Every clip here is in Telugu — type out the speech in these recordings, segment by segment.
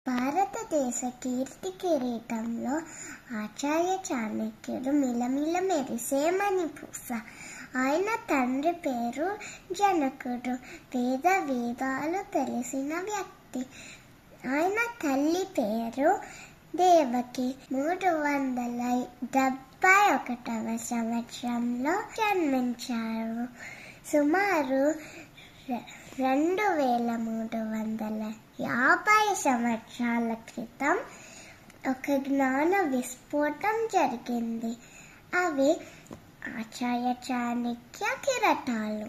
భారతదేశ కీర్తి కిరీటంలో ఆచార్య చాణక్యుడు మిలమిల మెరిసే మణిపూస ఆయన తండ్రి పేరు జనకుడు వేద వేదాలు తెలిసిన వ్యక్తి ఆయన తల్లి పేరు దేవకి మూడు వందల డెబ్బై ఒకటవ సంవత్సరంలో జన్మించారు సుమారు రె- రెండు వేల మూడు వందల యాభై సంవత్సరాల క్రితం ఒక జ్ఞాన విస్ఫోటం జరిగింది అవి ఆచార్య చాణక్య కిరటాలు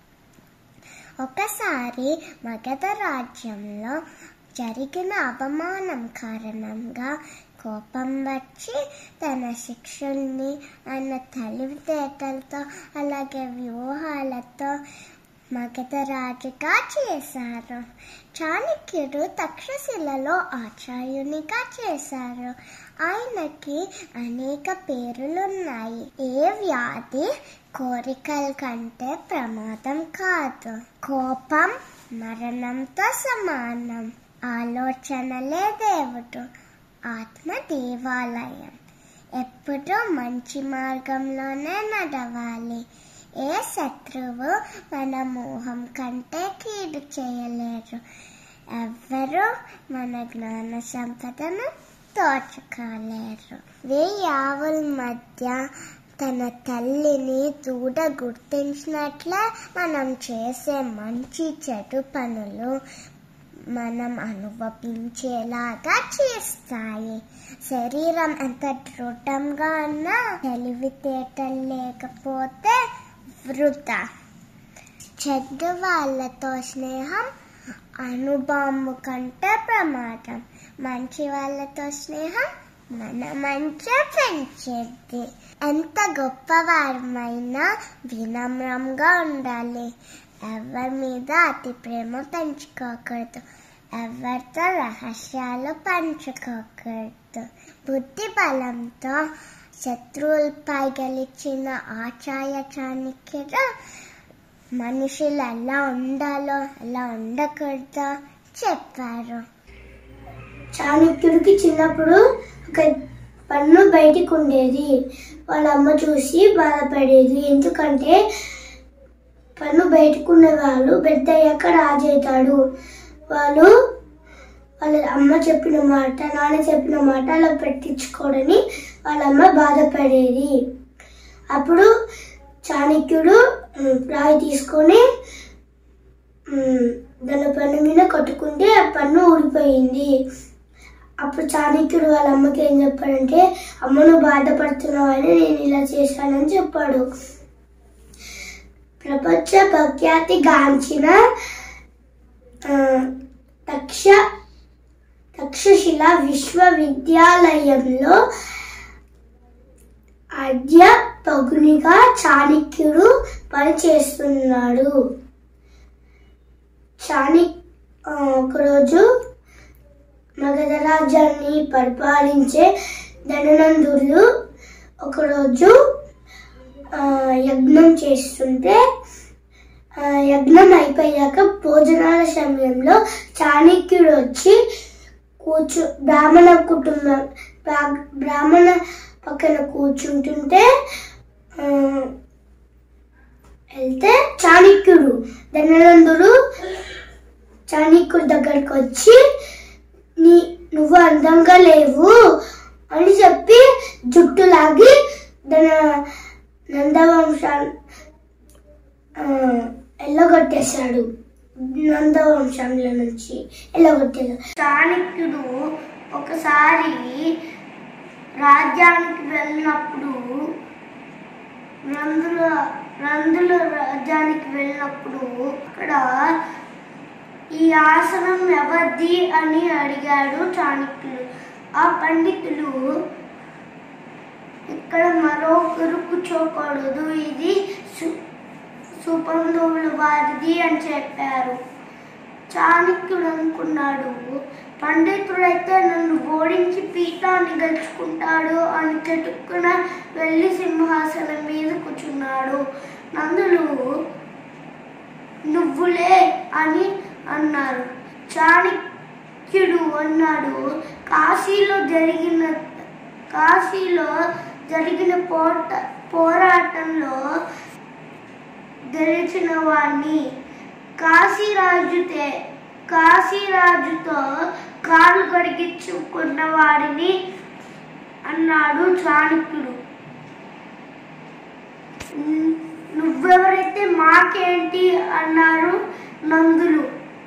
ఒకసారి మగధ రాజ్యంలో జరిగిన అవమానం కారణంగా కోపం వచ్చి తన శిక్షుల్ని ఆయన తెలివితేటలతో అలాగే వ్యూహాలతో మగధ రాజుగా చేశారు చాణక్యుడు తక్షశిలలో ఆచార్యునిగా చేశారు ఆయనకి అనేక పేరులున్నాయి ఏ వ్యాధి కోరికల కంటే ప్రమాదం కాదు కోపం మరణంతో సమానం ఆలోచనలే దేవుడు ఆత్మ దేవాలయం ఎప్పుడూ మంచి మార్గంలోనే నడవాలి ఏ శత్రువు మన మోహం కంటే కీడు చేయలేరు ఎవ్వరూ మన జ్ఞాన సంపదను దోచుకోలేరు వెయ్యి ఆవుల మధ్య తన తల్లిని దూడ గుర్తించినట్లే మనం చేసే మంచి చెడు పనులు మనం అనుభవించేలాగా చేస్తాయి శరీరం ఎంత దృఢంగా ఉన్నా తెలివితేటలు లేకపోతే వృధా చెడ్డ వాళ్ళతో స్నేహం అనుబాంబు కంటే ప్రమాదం మంచి వాళ్ళతో స్నేహం మన మంచి పెంచేది ఎంత గొప్పవారమైనా వినమ్రంగా ఉండాలి ఎవరి మీద అతి ప్రేమ పెంచుకోకూడదు ఎవరితో రహస్యాలు పంచుకోకూడదు బుద్ధి బలంతో శత్రువులపై గెలిచిన ఆచార్య చాణక్యుడు మనుషులు ఎలా ఉండాలో ఎలా ఉండకూడదో చెప్పారు చాణక్యుడికి చిన్నప్పుడు ఒక పన్ను బయటికి ఉండేది వాళ్ళ అమ్మ చూసి బాధపడేది ఎందుకంటే పన్ను బయటకు ఉన్న వాళ్ళు పెద్ద అయ్యాక రాజవుతాడు వాళ్ళు వాళ్ళ అమ్మ చెప్పిన మాట నాన్న చెప్పిన మాట అలా పెట్టించుకోడని వాళ్ళ అమ్మ బాధపడేది అప్పుడు చాణక్యుడు ఉమ్, రాయి తీసుకొని ఉమ్, దాని పన్ను మీద కొట్టుకుంటే ఆ పన్ను ఊడిపోయింది అప్పుడు చాణక్యుడు వాళ్ళ అమ్మకి ఏం చెప్పాడంటే అమ్మ నువ్వు బాధపడుతున్నావు అని నేను ఇలా చేశానని చెప్పాడు ప్రపంచ ప్రఖ్యాతి గాంచిన ఆ, తక్ష తక్షశిల విశ్వవిద్యాలయంలో అధ్యాపకునిగా చాణక్యుడు పనిచేస్తున్నాడు చాణక్ ఆ, ఒకరోజు మగధ రాజ్యాన్ని పరిపాలించే ధననందులు ఒకరోజు ఆ, యజ్ఞం చేస్తుంటే ఆ, యజ్ఞం అయిపోయాక భోజనాల సమయంలో చాణక్యుడు వచ్చి కూర్చు బ్రాహ్మణ కుటుంబం బ్రా- బ్రాహ్మణ పక్కన కూర్చుంటుంటే ఆ, వెళ్తే చాణక్యుడు ధననందుడు చాణక్యుడి దగ్గరికి వచ్చి నీ నువ్వు అందంగా లేవు అని చెప్పి జుట్టు లాగి తన నందవంశాన్ని ఎల్లగొట్టేశాడు నందవంశంలో నుంచి ఎల్లగొట్టేశాడు చాణక్యుడు ఒకసారి రాజ్యానికి వెళ్ళినప్పుడు నందుల నందుల రాజ్యానికి వెళ్ళినప్పుడు అక్కడ ఈ ఆసనం ఎవరిది అని అడిగాడు చాణక్యుడు ఆ పండితులు ఇక్కడ మరొకరు కూర్చోకూడదు ఇది సు- సుపంధువుల వారిది అని చెప్పారు చాణక్యుడు అనుకున్నాడు పండితుడైతే నన్ను ఓడించి పీఠాన్ని గెలుచుకుంటాడు అని చెట్టుకున వెళ్ళి సింహాసనం మీద కూర్చున్నాడు నందులు నువ్వులే అని అన్నారు చాణక్య చాణక్యుడు అన్నాడు కాశీలో జరిగిన కాశీలో జరిగిన పోట పోరాటంలో గెలిచిన వాణ్ణి కాశీరాజుతే కాశీరాజుతో కాళ్ళు కడిగించుకున్న వాడిని అన్నాడు చాణక్యుడు "ను- నువ్వెవరైతే మాకేంటి అన్నారు నందులు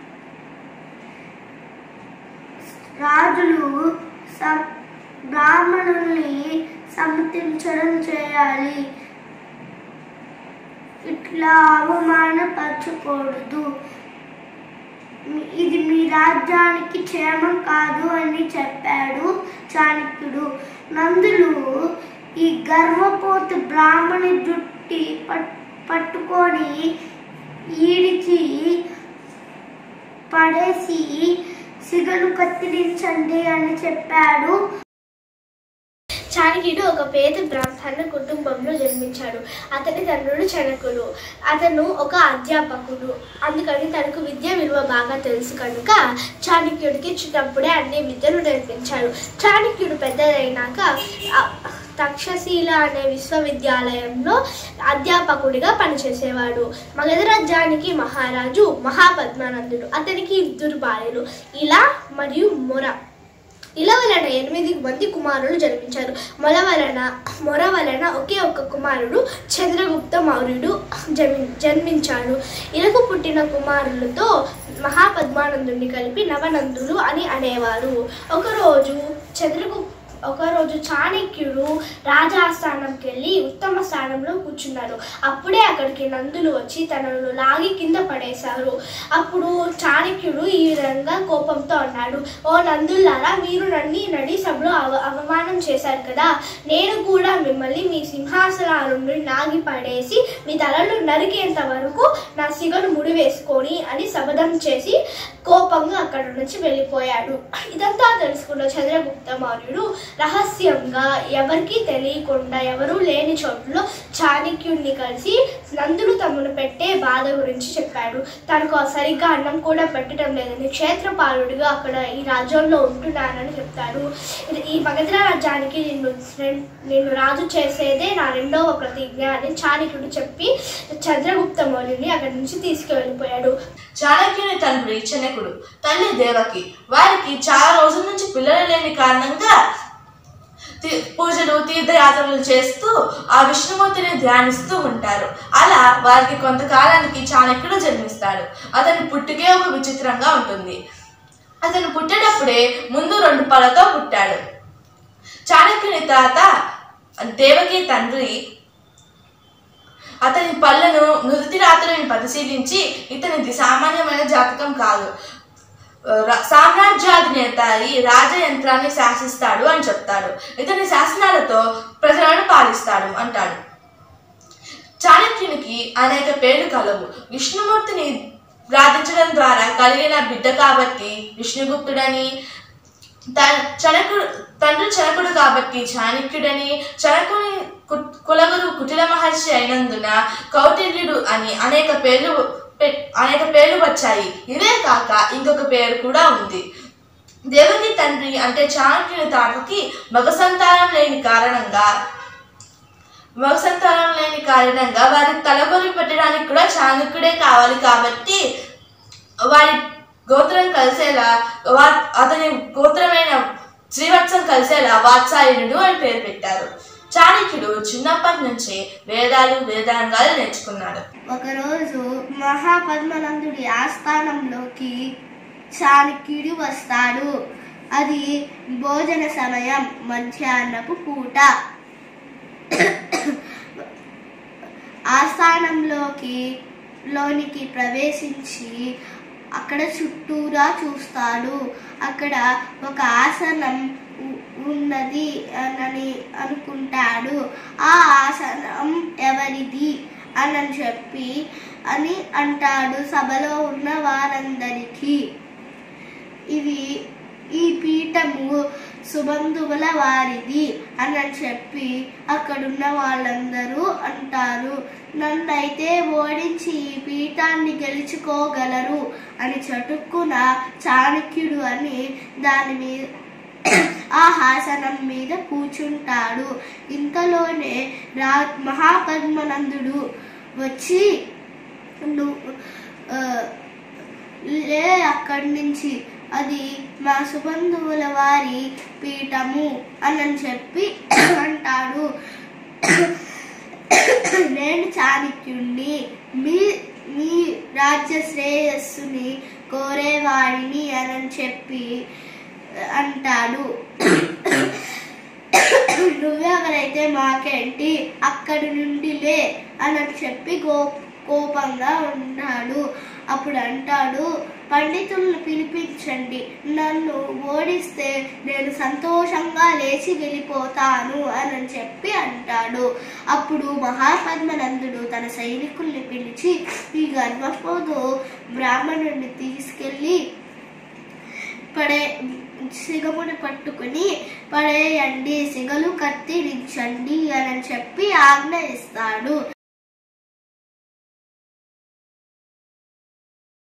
రాజులు సం- బ్రాహ్మణుల్ని సమ్మతించడం చేయాలి ఇట్లా అవమానపరచకూడదు మీ- ఇది మీ రాజ్యానికి క్షేమం కాదు అని చెప్పాడు చాణక్యుడు నందులు ఈ గర్వపోతు బ్రాహ్మణ జుట్టి పట్- పట్టుకొని ఈడిచి పడేసి సిగలు కత్తిరించండి అని చెప్పాడు చాణక్యుడు ఒక పేద బ్రాహ్మణ కుటుంబంలో జన్మించాడు అతని తండ్రుడు చనకుడు అతను ఒక అధ్యాపకుడు అందుకని తనకు విద్య విలువ బాగా తెలుసు కనుక చాణక్యుడికి చిన్నప్పుడే అన్ని విద్యలు నేర్పించాడు చాణక్యుడు పెద్దదైనాక ఆ, తక్షశీల అనే విశ్వవిద్యాలయంలో అధ్యాపకుడిగా పనిచేసేవాడు మగధ రాజ్యానికి మహారాజు మహాపద్మానందుడు అతనికి ఇద్దరు భార్యలు ఇలా మరియు మొర ఇలా వలన ఎనిమిది మంది కుమారులు జన్మించారు మొల వలన మొర వలన ఒకే ఒక్క కుమారుడు చంద్రగుప్త మౌర్యుడు జన్మి జన్మించాడు ఇలకు పుట్టిన కుమారులతో మహాపద్మానందుని కలిపి నవనందులు అని అనేవారు ఒకరోజు చంద్రగుప్త ఒకరోజు చాణక్యుడు రాజాస్థానంకి వెళ్ళి ఉత్తమ స్థానంలో కూర్చున్నారు అప్పుడే అక్కడికి నందులు వచ్చి తనను లాగి కింద పడేశారు అప్పుడు చాణక్యుడు ఈ విధంగా కోపంతో అన్నాడు ఓ నందులారా మీరు నన్ను నడి సభలో అవ అవమానం చేశారు కదా నేను కూడా మిమ్మల్ని మీ సింహాసనాల నుండి లాగి పడేసి మీ తలలు నరికేంత వరకు నా సిగను ముడివేసుకొని అని శబదం చేసి కోపంగా అక్కడ నుంచి వెళ్ళిపోయాడు ఇదంతా తెలుసుకున్న చంద్రగుప్త మౌర్యుడు రహస్యంగా ఎవరికీ తెలియకుండా ఎవరూ లేని చోటులో చాణక్యుడిని కలిసి నందుడు తమను పెట్టే బాధ గురించి చెప్పాడు తనకు సరిగ్గా అన్నం కూడా పెట్టడం లేదని క్షేత్రపాలుడిగా అక్కడ ఈ రాజ్యంలో ఉంటున్నానని చెప్తాడు ఇది- ఈ మగధ రాజ్యానికి నిన్ను రెం- నిన్ను రాజు చేసేదే నా రెండవ ప్రతిజ్ఞ అని చాణక్యుడు చెప్పి చంద్రగుప్త మౌర్యుని అక్కడి నుంచి తీసుకువెళ్ళిపోయాడు చాణక్యుని తండ్రి చెనకుడు తల్లి దేవకి వారికి చాలా రోజుల నుంచి పిల్లలు లేని కారణంగా తీ- పూజలు తీర్థయాత్రలు చేస్తూ ఆ విష్ణుమూర్తిని ధ్యానిస్తూ ఉంటారు అలా వారికి కొంతకాలానికి చాణక్యుడు జన్మిస్తాడు అతని పుట్టుకే ఒక విచిత్రంగా ఉంటుంది అతను పుట్టేటప్పుడే ముందు రెండు పళ్ళతో పుట్టాడు చాణక్యుని తాత దేవకి తండ్రి అతని పళ్ళను నుదుటి రాత్రులను పరిశీలించి ఇతనిది సామాన్యమైన జాతకం కాదు రా- సామ్రాజ్యాధినేత ఈ రాజయంత్రాన్ని శాసిస్తాడు అని చెప్తాడు ఇతని శాసనాలతో ప్రజలను పాలిస్తాడు అంటాడు చాణక్యునికి అనేక పేర్లు కలవు విష్ణుమూర్తిని ప్రార్థించడం ద్వారా కలిగిన బిడ్డ కాబట్టి విష్ణుగుప్తుడని త- చనకుడు తండ్రి చనకుడు కాబట్టి చాణక్యుడని చనకుని కు- కులగురు కుటిల మహర్షి అయినందున కౌటిల్యుడు అని అనేక పేర్లు పె- అనేక పేర్లు వచ్చాయి ఇవే కాక ఇంకొక పేరు కూడా ఉంది దేవకి తండ్రి అంటే చాణక్యుని తాతకి మగ సంతానం లేని కారణంగా మగ సంతానం లేని కారణంగా వారికి తలగొరి పెట్టడానికి కూడా చాణక్యుడే కావాలి కాబట్టి వారి గోత్రం కలిసేలా వా- అతని గోత్రమైన శ్రీవత్సం కలిసేలా వాత్సాయనుడు అని పేరు పెట్టారు చాణక్యుడు చిన్నప్పటి నుంచే వేదాలు వేదాంగాలు నేర్చుకున్నాడు ఒకరోజు మహాపద్మనందుడి ఆస్థానంలోకి చాణక్యుడు వస్తాడు అది భోజన సమయం మధ్యాహ్నపు పూట ఆస్థానంలోకి లోనికి ప్రవేశించి అక్కడ చుట్టూరా చూస్తాడు అక్కడ ఒక ఆసనం ఉ- ఉన్నది అని అనుకుంటాడు ఆ ఆసనం ఎవరిది అని చెప్పి అని అంటాడు సభలో ఉన్న వారందరికీ ఇది ఈ పీఠము సుబంధువుల వారిది అని చెప్పి అక్కడున్న వాళ్ళందరూ అంటారు నన్నైతే ఓడించి ఈ పీఠాన్ని గెలుచుకోగలరు అని చటుక్కున చాణక్యుడు అని దాని మీద ఆ హాసనం మీద కూర్చుంటాడు ఇంతలోనే రా మహాపద్మనందుడు వచ్చి నువ్వు ఆ, లే అక్కడి నుంచి అది మా సుబంధువుల వారి పీఠము అని చెప్పి అంటాడు నేను చాణక్యుణ్ణి మీ మీ రాజ్య శ్రేయస్సుని కోరేవాడిని అని చెప్పి అంటాడు నువ్వెవరైతే మాకేంటి అక్కడి నుండి లే అని చెప్పి గో కోపంగా ఉన్నాడు అప్పుడు అంటాడు పండితులను పిలిపించండి నన్ను ఓడిస్తే నేను సంతోషంగా లేచి వెళ్ళిపోతాను అని చెప్పి అంటాడు అప్పుడు మహాపద్మనందుడు తన సైనికుల్ని పిలిచి ఈ గర్భపోదు బ్రాహ్మణుడిని తీసుకెళ్ళి పడే సిగమును పట్టుకుని పడేయండి సిగలు కత్తిరించండి అని చెప్పి ఆజ్ఞ ఇస్తాడు